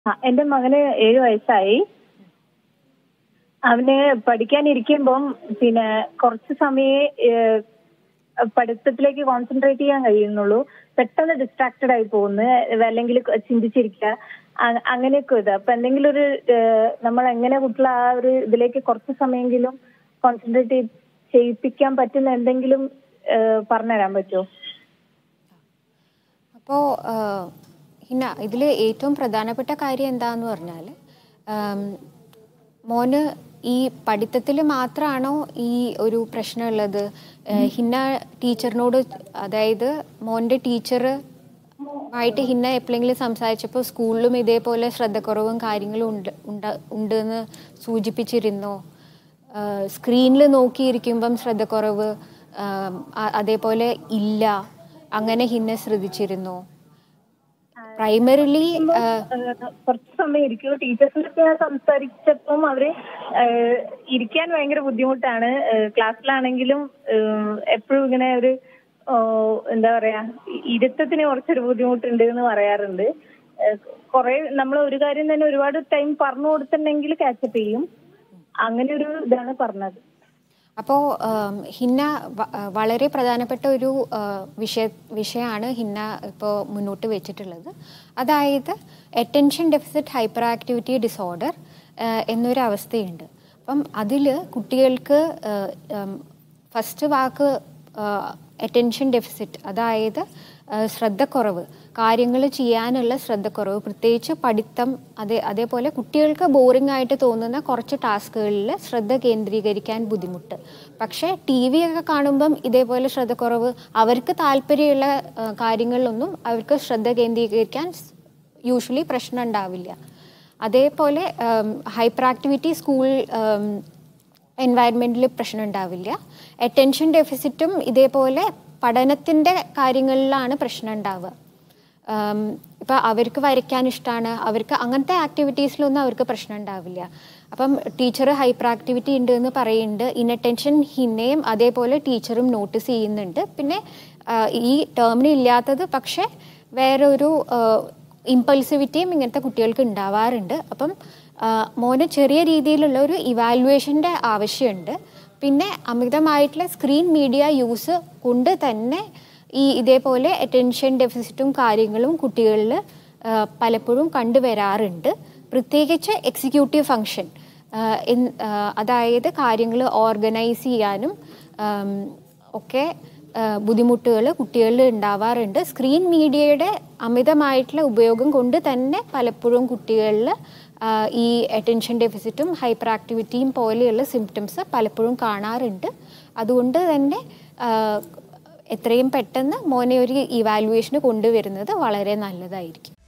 ആ, എന്റെ മകന് ഏഴു വയസ്സായി അവന് പഠിക്കാനിരിക്കുമ്പം പിന്നെ കുറച്ച് സമയേ ഏഹ്, പഠിത്തത്തിലേക്ക് കോൺസെൻട്രേറ്റ് ചെയ്യാൻ കഴിയുന്നുള്ളൂ പെട്ടെന്ന് ഡിസ്ട്രാക്റ്റഡ് ആയി പോകുന്നു അല്ലെങ്കിൽ ചിന്തിച്ചിരിക്കുക അ- അങ്ങനെയൊക്കെ ഇത് അപ്പൊ എന്തെങ്കിലും ഒരു ഏഹ്, നമ്മൾ എങ്ങനെ കുട്ടികളെ ആ ഒരു ഇതിലേക്ക് കുറച്ച് സമയമെങ്കിലും കോൺസെൻട്രേറ്റ് ചെയ്യിപ്പിക്കാൻ പറ്റുന്ന എന്തെങ്കിലും ഏഹ്, പറഞ്ഞുതരാൻ പറ്റുമോ അപ്പോൾ ഹിന്ന ഇതിൽ ഏറ്റവും പ്രധാനപ്പെട്ട കാര്യം എന്താന്ന് പറഞ്ഞാൽ മോന് ഈ പഠിത്തത്തിൽ മാത്രമാണോ ഈ ഒരു പ്രശ്നമുള്ളത് ഏഹ് ഹിന്ന ടീച്ചറിനോട് അതായത് മോൻ്റെ ടീച്ചർ ആയിട്ട് ഹിന്ന എപ്പോഴെങ്കിലും സംസാരിച്ചപ്പോൾ സ്കൂളിലും ഇതേപോലെ ശ്രദ്ധക്കുറവും കാര്യങ്ങളും ഉണ്ട് ഉണ്ട് ഉണ്ടെന്ന് സൂചിപ്പിച്ചിരുന്നോ സ്ക്രീനിൽ നോക്കിയിരിക്കുമ്പം ശ്രദ്ധക്കുറവ് ആം, അ- അതേപോലെ ഇല്ല അങ്ങനെ ഹിന്നെ ശ്രദ്ധിച്ചിരുന്നോ പ്രൈമറിലി ഏഹ് കുറച്ച് സമയം ഇരിക്കും ടീച്ചേഴ്സിനൊക്കെ ഞാൻ സംസാരിച്ചപ്പം അവര് ഏഹ് ഇരിക്കാൻ ഭയങ്കര ബുദ്ധിമുട്ടാണ് ഏഹ് ക്ലാസ്സിലാണെങ്കിലും എപ്പോഴും ഇങ്ങനെ ഒരു ഓഹ് എന്താ പറയാ ഇ- ഇരുത്തത്തിന് കുറച്ചൊരു ബുദ്ധിമുട്ടുണ്ട് എന്ന് പറയാറുണ്ട് ഏഹ് കുറെ നമ്മൾ ഒരു കാര്യം തന്നെ ഒരുപാട് ടൈം പറഞ്ഞു കൊടുത്തിട്ടുണ്ടെങ്കിൽ കാച്ചപ്പ് ചെയ്യും അങ്ങനെ ഒരു ഇതാണ് പറഞ്ഞത് അപ്പോൾ ഹിന്ന വ- ആ, വളരെ പ്രധാനപ്പെട്ട ഒരു ആ, വിഷയ വിഷയമാണ് ഹിന്ന ഇപ്പോൾ മുന്നോട്ട് വെച്ചിട്ടുള്ളത് അതായത് attention deficit hyperactivity disorder എന്നൊരു അവസ്ഥയുണ്ട് അപ്പം അതിൽ കുട്ടികൾക്ക് ഫസ്റ്റ് വാക്ക് അറ്റൻഷൻ ഡെഫിസിറ്റ് അതായത് ആ, ശ്രദ്ധക്കുറവ് കാര്യങ്ങൾ ചെയ്യാനുള്ള ശ്രദ്ധക്കുറവ് പ്രത്യേകിച്ച് പഠിത്തം അതേ അതേപോലെ കുട്ടികൾക്ക് ബോറിംഗ് ആയിട്ട് തോന്നുന്ന കുറച്ച് ടാസ്കുകളിൽ ശ്രദ്ധ കേന്ദ്രീകരിക്കാൻ ബുദ്ധിമുട്ട് പക്ഷേ ടി വി ഒക്കെ കാണുമ്പം ഇതേപോലെ ശ്രദ്ധക്കുറവ് അവർക്ക് താല്പര്യമുള്ള ആ, കാര്യങ്ങളിലൊന്നും അവർക്ക് ശ്രദ്ധ കേന്ദ്രീകരിക്കാൻ യൂഷ്വലി പ്രശ്നം ഉണ്ടാവില്ല അതേപോലെ ഹൈപ്പർ ആക്ടിവിറ്റി സ്കൂൾ എൻവയൺമെൻറ്റിൽ പ്രശ്നം ഉണ്ടാവില്ല അറ്റൻഷൻ ഡെഫിസിറ്റും ഇതേപോലെ പഠനത്തിൻ്റെ കാര്യങ്ങളിലാണ് പ്രശ്നം ഉണ്ടാവുക ഇപ്പം അവർക്ക് വരയ്ക്കാൻ ഇഷ്ടമാണ് അവർക്ക് അങ്ങനത്തെ ആക്ടിവിറ്റീസിലൊന്നും അവർക്ക് പ്രശ്നം ഉണ്ടാവില്ല അപ്പം ടീച്ചർ ഹൈപ്പർ ആക്ടിവിറ്റി ഉണ്ട് എന്ന് പറയുന്നുണ്ട് ഇൻഅറ്റൻഷൻ ഹിന്നയും അതേപോലെ ടീച്ചറും നോട്ടീസ് ചെയ്യുന്നുണ്ട് പിന്നെ ആ, ഈ ടേമിന് ഇല്ലാത്തത് പക്ഷേ വേറെ ഒരു ഇമ്പൾസിവിറ്റിയും ഇങ്ങനത്തെ കുട്ടികൾക്ക് ഉണ്ടാവാറുണ്ട് അപ്പം ആ, മോന് ചെറിയ രീതിയിലുള്ള ഒരു ഇവാലുവേഷൻ്റെ ആവശ്യമുണ്ട് പിന്നെ അമിതമായിട്ടുള്ള സ്ക്രീൻ മീഡിയ യൂസ് കൊണ്ട് തന്നെ ഈ ഇതേപോലെ അറ്റൻഷൻ ഡെഫിസിറ്റും കാര്യങ്ങളും കുട്ടികളിൽ പലപ്പോഴും കണ്ടുവരാറുണ്ട് പ്രത്യേകിച്ച് എക്സിക്യൂട്ടീവ് ഫങ്ഷൻ അതായത് കാര്യങ്ങൾ ഓർഗനൈസ് ചെയ്യാനും ആം, ഒക്കെ ബുദ്ധിമുട്ടുകൾ കുട്ടികളിൽ ഉണ്ടാവാറുണ്ട് സ്ക്രീൻ മീഡിയയുടെ അമിതമായിട്ടുള്ള ഉപയോഗം കൊണ്ട് തന്നെ പലപ്പോഴും കുട്ടികളിൽ ഈ അറ്റൻഷൻ ഡെഫിസിറ്റും ഹൈപ്പർ ആക്ടിവിറ്റിയും പോലെയുള്ള സിംറ്റംസ് പലപ്പോഴും കാണാറുണ്ട് അതുകൊണ്ട് തന്നെ ആ, എത്രയും പെട്ടെന്ന് മോനെ ഒരു ഇവാലുവേഷന് കൊണ്ടുവരുന്നത് വളരെ നല്ലതായിരിക്കും